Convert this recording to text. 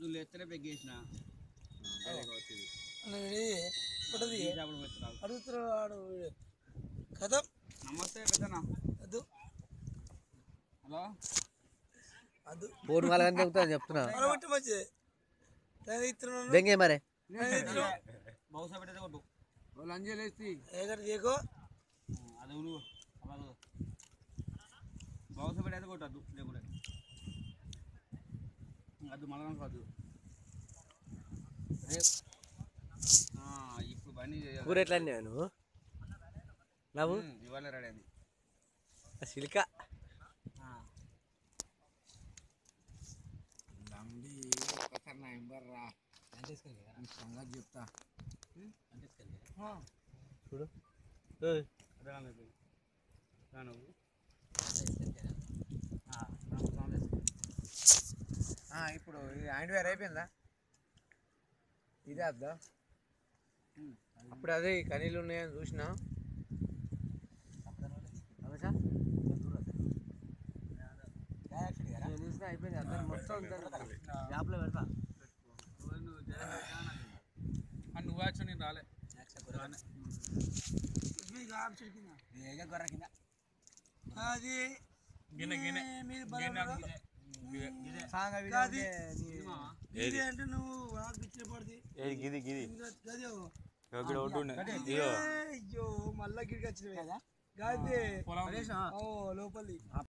పొద్దున్న లేస్తేనే పెగ్గేసిన వచ్చింది ఒకటి చేపలు పెట్టున్నావు అడుగుతున్నాడు వాడు కథ నమస్తే పెద్దనా అదు హలో అదు ఫోన్ వాళ్ళని చెప్తాను చెప్తున్నా అరవట్టి మంచిది నేను ఇస్తున్నాను బెంగే మరే బహుశా పెట్టేది కొట్టు ఎక్కడ దేకో అది నువ్వు అలా బహుశా పెట్టేది కొట్టద్దు లేకుంటే అది మళ్ళా కాదు రేపు ఆ, ఇప్పుడు బండి చేయాలి. కూర ఎట్లా అన్నావు నువ్వు నవ్వు ఉమ్, ఇవాళ రెడీ అయింది సిలిక లంబి ఒక్కసారి నా ఎంబర్ రా నీ సంగతి చెప్తా చూడు అదే కానీ ఇప్పుడు. రా నువ్వు ఆ, నాకు sound వేసుకో. ఆ, ఇప్పుడు ఇది హ్యాండ్ వేర్ అయిపోయిందా ఇదే అద్దా ఉమ్, అప్పుడు అదే ఈ కనీలు ఉన్నాయని చూసినా నేను చూసినా అయిపోయింది అద్దం మొత్తం యాప్లో పెడతా నువ్వు జయరామ్ ఆ, నువ్వు యాక్షన్ నేను రాలే రానే. అది గిన్నె గిన్నె మీరు గిన్నె బరాబరా? గిన్నె. గిన్నె. సాంగ కాదు. సినిమా? ఇది అంటే నువ్వు నాకు పిచ్చిన పడుతుంది ఏది గిది గిది గది ఇక్కడ ఒకటి ఉన్నది ఇదిగో అయ్యో మళ్ళా గిడికి వచ్చినవి కదా గాది పొలం ఓ లోపలి